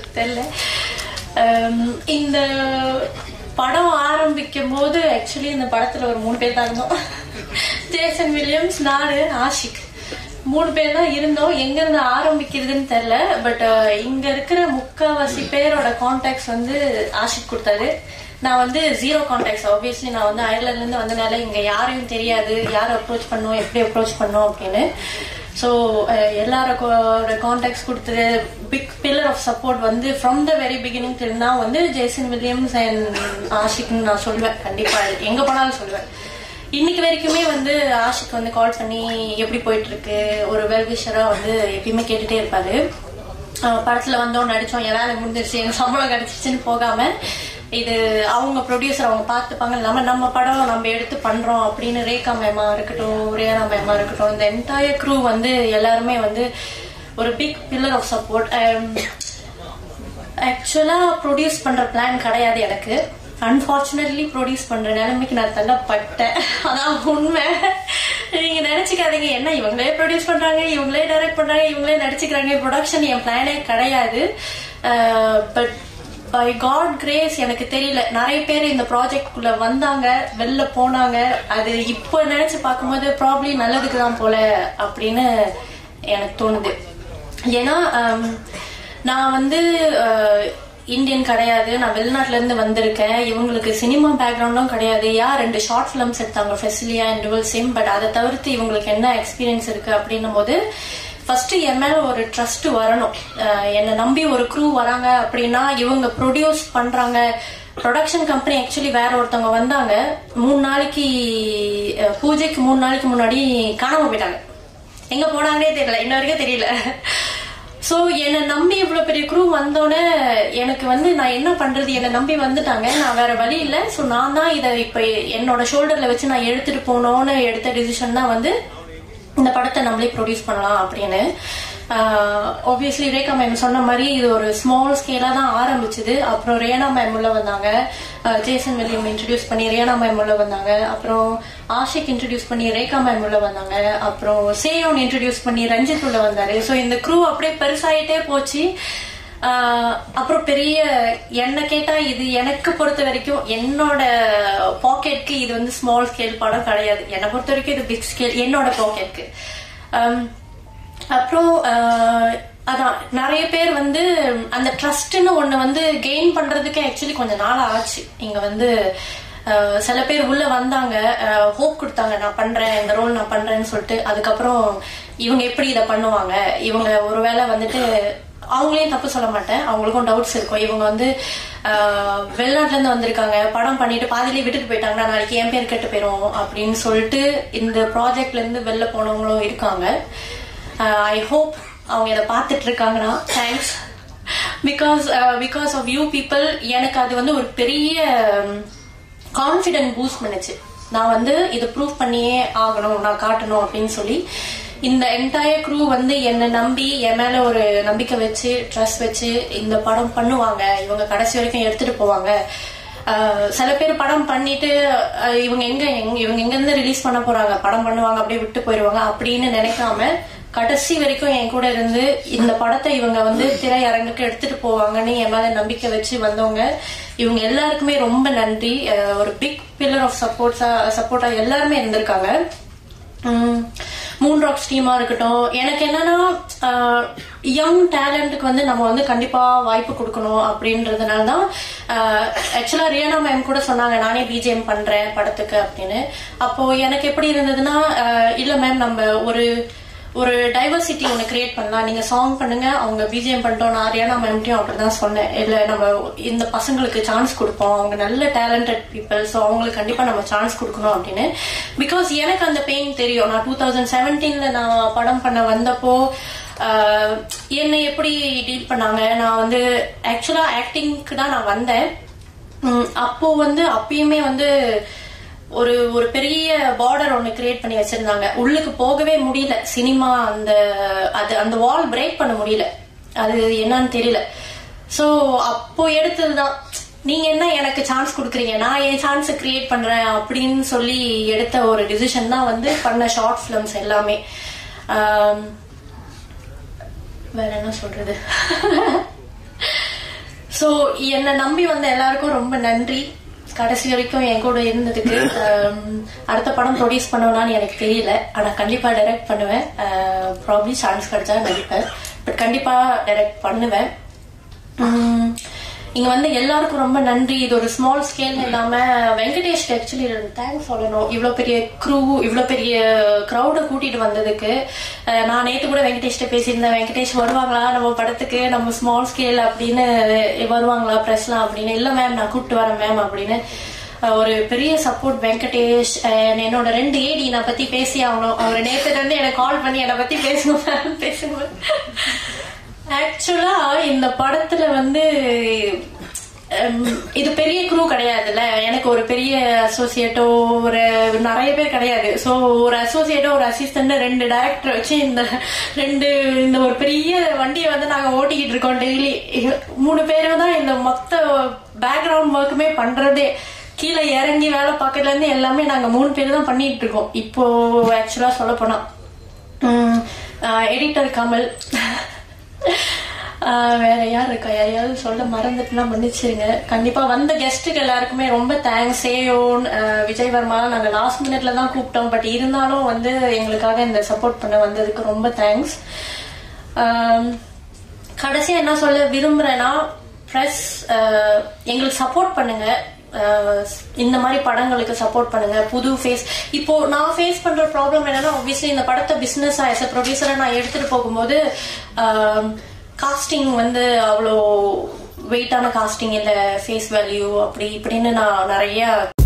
தெரியல Um, இந்த படம் ஆரம்பிக்கும் போது ஆக்சுவலி இந்த படத்துல ஒரு மூணு பேர் தான் இருந்தோம் ஜேசன் வில்லியம்ஸ் நானு ஆஷிக் மூணு பேர் தான் இருந்தோம் எங்க இருந்து ஆரம்பிக்கிறதுன்னு தெரியல பட் இங்க இருக்கிற முக்காவாசி பேரோட கான்டாக்ட்ஸ் வந்து ஆஷிக் கொடுத்தாரு நான் வந்து ஜீரோ கான்டாக்ட்ஸ் ஆப்வியஸ்லி நான் வந்து அயர்லாண்ட்ல இருந்து வந்தனால இங்க யாரையும் தெரியாது யாரை அப்ரோச் பண்ணோம் எப்படி அப்ரோச் பண்ணோம் அப்படின்னு ஸோ எல்லாரோட கான்டாக்ட்ஸ் கொடுத்தது பிக் பில்லர் ஆஃப் சப்போர்ட் வந்து from the very beginning till தான் வந்து ஜேசன் வில்லியம்ஸ் அண்ட் ஆஷிக்னு நான் சொல்லுவேன் கண்டிப்பா எங்க போனாலும் சொல்லுவேன் இன்னைக்கு வரைக்குமே வந்து ஆஷிக் வந்து கால் பண்ணி எப்படி போயிட்டு இருக்கு ஒரு வெல்விஷரா வந்து எப்பயுமே கேட்டுட்டே இருப்பாரு அஹ் படத்துல வந்தோம் நடிச்சோம் என் வேலை முடிஞ்சிருச்சு எனக்கு சம்பளம் கிடைச்சிச்சுன்னு போகாம இது அவங்க ப்ரொடியூசர் அவங்க பார்த்துப்பாங்க இல்லாம நம்ம படம் நம்ம எடுத்து பண்றோம் அப்படின்னு ரேகா மேமா இருக்கட்டும் ரேனா மேமா இருக்கட்டும் இந்த என்டையர் க்ரூ வந்து எல்லாருமே வந்து ஒரு big pillar of support actually produce பண்ற பிளான் கிடையாது எனக்கு அன்பார்ச்சுனேட்லி ப்ரொடியூஸ் பண்ற நிலைமைக்கு நான் தள்ளப்பட்டேன் அதான் உண்மை நீங்க நினைச்சுக்காதீங்க என்ன இவங்களே ப்ரொடியூஸ் பண்றாங்க இவங்களே டைரக்ட் பண்றாங்க இவங்களே நடிச்சுக்கிறாங்க ப்ரொடக்ஷன் என் பிளானே கிடையாது பட் பை காட் கிரேஸ் எனக்கு தெரியல நிறைய பேர் இந்த ப்ராஜெக்ட் குள்ள வந்தாங்க வெளில போனாங்க அது இப்போ நினைச்சு பார்க்கும்போது ப்ராப்ளி நல்லதுக்கு தான் போல அப்படின்னு எனக்கு தோணுது ஏன்னா um, நான் வந்து uh, இந்தியன் கிடையாது நான் வெளிநாட்டுல இருந்து வந்திருக்கேன் இவங்களுக்கு சினிமா பேக்ரவுண்டும் கிடையாது யா ரெண்டு ஷார்ட் ஃபிலிம்ஸ் எடுத்தாங்க ஃபெசிலியா அண்ட் டுவல் சிம் பட் அதை தவிர்த்து இவங்களுக்கு என்ன எக்ஸ்பீரியன்ஸ் இருக்கு அப்படின்னும் போது ஃபர்ஸ்ட் என் மேல ஒரு ட்ரஸ்ட் வரணும் அஹ் என்னை நம்பி ஒரு க்ரூ வராங்க அப்படின்னா இவங்க ப்ரொடியூஸ் பண்றாங்க ப்ரொடக்ஷன் கம்பெனி ஆக்சுவலி வேற ஒருத்தவங்க வந்தாங்க மூணு நாளைக்கு அஹ் பூஜைக்கு மூணு நாளைக்கு முன்னாடி காணாம போயிட்டாங்க எங்க போனாங்கன்னே தெரியல இன்ன வரைக்கும் தெரியல சோ என்னை நம்பி இவ்வளவு பெரிய குரூ வந்தோடனே எனக்கு வந்து நான் என்ன பண்றது என்னை நம்பி வந்துட்டாங்க நான் வேற வழி இல்ல சோ நான் தான் இதை இப்ப என்னோட ஷோல்டர்ல வச்சு நான் எடுத்துட்டு போனோம்னு எடுத்த டிசிஷன் தான் வந்து இந்த படத்தை நம்மளே ப்ரொடியூஸ் பண்ணலாம் அப்படின்னு ஆப்வியஸ்லி ரேகா மேம் சொன்ன மாதிரி இது ஒரு ஸ்மால் ஸ்கேலா தான் ஆரம்பிச்சது அப்புறம் ரேனா மேம் உள்ள வந்தாங்க அஹ் ஜேசன் வில்லியம் இன்ட்ரடியூஸ் பண்ணி ரேனா மேம் உள்ள வந்தாங்க அப்புறம் ஆஷிக் இன்ட்ரடியூஸ் பண்ணி ரேகா மேம் உள்ள வந்தாங்க அப்புறம் சேயோன் இன்ட்ரடியூஸ் பண்ணி ரஞ்சித் உள்ள வந்தாரு ஸோ இந்த க்ரூ அப்படியே பெருசாயிட்டே போச்சு ஆஹ் அப்புறம் பெரிய என்ன கேட்டா இது எனக்கு பொறுத்த வரைக்கும் என்னோட பாக்கெட்க்கு இது வந்து ஸ்மால் ஸ்கேல் படம் கிடையாது என்னை பொறுத்த வரைக்கும் இது பிக் ஸ்கேல் என்னோட பாக்கெட்க்கு அப்புறம் ஆஹ் அதான் நிறைய பேர் வந்து அந்த ட்ரஸ்ட்னு ஒண்ணு வந்து கெயின் பண்றதுக்கு ஆக்சுவலி கொஞ்சம் நாள் ஆச்சு இங்க வந்து ஆஹ் சில பேர் உள்ள வந்தாங்க ஹோப் கொடுத்தாங்க நான் பண்றேன் இந்த ரோல் நான் பண்றேன்னு சொல்லிட்டு அதுக்கப்புறம் இவங்க எப்படி இதை பண்ணுவாங்க இவங்க ஒருவேளை வந்துட்டு அவங்களையும் தப்பு சொல்ல மாட்டேன் அவங்களுக்கும் டவுட்ஸ் இருக்கும் இவங்க வந்து ஆஹ் வெளிநாட்டுல இருந்து வந்திருக்காங்க படம் பண்ணிட்டு பாதியிலே விட்டுட்டு போயிட்டாங்கன்னா நாளைக்கு என் பேர் கெட்டு போயிரும் அப்படின்னு சொல்லிட்டு இந்த ப்ராஜெக்ட்ல இருந்து வெளில போனவங்களும் இருக்காங்க ஐ ஹோப் அவங்க இதை பார்த்துட்டு இருக்காங்கன்னா thanks because because of you people எனக்கு அது வந்து ஒரு பெரிய கான்ஃபிடென்ட் பூஸ்ட் பண்ணுச்சு நான் வந்து இதை ப்ரூவ் பண்ணியே ஆகணும் நான் காட்டணும் அப்படின்னு சொல்லி இந்த என்டையர் க்ரூ வந்து என்னை நம்பி என் மேல ஒரு நம்பிக்கை வச்சு ட்ரஸ்ட் வச்சு இந்த படம் பண்ணுவாங்க இவங்க கடைசி வரைக்கும் எடுத்துட்டு போவாங்க ஆஹ் சில பேர் படம் பண்ணிட்டு ஆஹ் இவங்க எங்க எங்க- இவங்க எங்க இருந்து ரிலீஸ் பண்ண போறாங்க படம் பண்ணுவாங்க அப்படியே விட்டு போயிடுவாங்க அப்படின்னு நினைக்காம கடைசி வரைக்கும் என் கூட இருந்து இந்த படத்தை இவங்க வந்து திரையரங்குக்கு எடுத்துட்டு போவாங்கன்னு என் மேல நம்பிக்கை வச்சு வந்தவங்க இவங்க எல்லாருக்குமே ரொம்ப நன்றி ஆஹ் ஒரு பிக் பில்லர் ஆஃப் சப்போர்ட்ஸா சப்போர்ட்டா எல்லாருமே இருந்திருக்காங்க உம் மூன் ராக்ஸ் டீமா இருக்கட்டும் எனக்கு என்னன்னா யங் டேலண்ட்டுக்கு வந்து நம்ம வந்து கண்டிப்பா வாய்ப்பு கொடுக்கணும் அப்படின்றதுனால தான் ஆக்சுவலா ரியானா மேம் கூட சொன்னாங்க நானே பிஜிஎம் பண்றேன் படத்துக்கு அப்படின்னு அப்போ எனக்கு எப்படி இருந்ததுன்னா ஆஹ் இல்ல மேம் நம்ம ஒரு ஒரு டைவர்சிட்டி ஒன்று கிரியேட் பண்ணலாம் நீங்க சாங் பண்ணுங்க அவங்க பிஜிஎம் பண்ணிட்டோம் நான் ரியானா மேம்ட்டையும் அப்படிதான் சொன்னேன் இல்ல நம்ம இந்த பசங்களுக்கு சான்ஸ் கொடுப்போம் அவங்க நல்ல டேலண்டட் பீப்புள் ஸோ அவங்களுக்கு கண்டிப்பா நம்ம சான்ஸ் கொடுக்கணும் அப்படின்னு பிகாஸ் எனக்கு அந்த பெயின் தெரியும் நான் டூ தௌசண்ட் செவன்டீன்ல நான் படம் பண்ண வந்தப்போ ஆஹ், என்னை எப்படி டீல் பண்ணாங்க நான் வந்து ஆக்சுவலா ஆக்டிங்க்கு தான் நான் வந்தேன் உம், அப்போ வந்து அப்பயுமே வந்து ஒரு ஒரு பெரிய பார்டர் ஒன்னு கிரியேட் பண்ணி வச்சிருந்தாங்க உள்ளுக்கு போகவே முடியல சினிமா அந்த அது அந்த வால் பிரேக் பண்ண முடியல அது என்னன்னு தெரியல சோ அப்போ எடுத்ததுதான் நீங்க என்ன எனக்கு சான்ஸ் கொடுக்குறீங்க நான் என் சான்ஸ் கிரியேட் பண்றேன் அப்படின்னு சொல்லி எடுத்த ஒரு டிசிஷன் தான் வந்து பண்ண ஷார்ட் ஃபிலிம்ஸ் எல்லாமே ஆம், வேற என்ன சொல்றது ஸோ என்னை நம்பி வந்த எல்லாருக்கும் ரொம்ப நன்றி கடைசி வரைக்கும் என் கூட இருந்ததுக்கு Um, அடுத்த படம் ப்ரொடியூஸ் பண்ணுவேனான்னு எனக்கு தெரியல ஆனா கண்டிப்பா டைரக்ட் பண்ணுவேன் ப்ராப்ளி சான்ஸ் கிடைச்சா நடிப்பேன் பட் கண்டிப்பா டைரக்ட் பண்ணுவேன் உம், இங்க வந்து எல்லாருக்கும் ரொம்ப நன்றி இது ஒரு ஸ்மால் ஸ்கேல் இல்லாம வெங்கடேஷ் ஆக்சுவலி தேங்க்ஸ் சொல்லணும் இவ்வளவு பெரிய க்ரூ இவ்வளவு பெரிய க்ரௌட கூட்டிட்டு வந்ததுக்கு அஹ், நான் நேத்து கூட வெங்கடேஷ்ட பேசியிருந்தேன் வெங்கடேஷ் வருவாங்களா நம்ம படத்துக்கு நம்ம ஸ்மால் ஸ்கேல் அப்படின்னு வருவாங்களா பிரஸ்லாம் அப்படின்னு இல்ல மேம் நான் கூப்பிட்டு வரேன் மேம் அப்படின்னு அஹ், ஒரு பெரிய சப்போர்ட் வெங்கடேஷ் and என்னோட ரெண்டு ஏடி நான் பத்தி பேசி ஆகணும் அவர் நேத்துல இருந்து எனக்கு கால் பண்ணி என்னை பத்தி பேசணும் மேம் பேசுங்க ஆக்சுவலா இந்த படத்துல வந்து ஹம், இது பெரிய குரூ கிடையாதுல்ல எனக்கு ஒரு பெரிய அசோசியேட்டோ ஒரு நிறைய பேர் கிடையாது ஸோ ஒரு அசோசியேட்டோ ஒரு அசிஸ்டன்ட் ரெண்டு டைரக்டர் வச்சு இந்த ரெண்டு இந்த ஒரு பெரிய வண்டியை வந்து நாங்க ஓட்டிக்கிட்டு இருக்கோம் டெய்லி மூணு பேரும் தான் இந்த மொத்த பேக்ரவுண்ட் ஒர்க்குமே பண்றதே கீழே இறங்கி வேலை பார்க்கறதுல இருந்து எல்லாமே நாங்க மூணு பேர் தான் பண்ணிட்டு இருக்கோம் இப்போ ஆக்சுவலா சொல்ல போனா எடிட்டர் கமல் ஆஹ் வேற யார் இருக்கா யாரையாவது சொல்ல மறந்துட்டுனா மன்னிச்சிருங்க கண்டிப்பா வந்த கெஸ்ட்டுக்கு எல்லாருக்குமே ரொம்ப தேங்க்ஸ் ஏயோன் ஆஹ் விஜய் வர்மா நாங்க லாஸ்ட் மினிட்ல தான் கூப்பிட்டோம் பட் இருந்தாலும் வந்து எங்களுக்காக இந்த சப்போர்ட் பண்ண வந்ததுக்கு ரொம்ப தேங்க்ஸ் கடைசியா என்ன சொல்ல விரும்புறேன்னா ப்ரெஸ் எங்களுக்கு சப்போர்ட் பண்ணுங்க அஹ், இந்த மாதிரி படங்களுக்கு சப்போர்ட் பண்ணுங்க புது ஃபேஸ் இப்போ நான் ஃபேஸ் பண்ற ப்ராப்ளம் என்னன்னா obviously இந்த படத்தை பிசினஸ் ஆஸ் அ ப்ரொடியூசரா நான் எடுத்துட்டு போகும்போது காஸ்டிங் வந்து அவ்வளோ வெயிட்டான காஸ்டிங் இல்ல ஃபேஸ் வேல்யூ அப்படி இப்படின்னு நான் நிறைய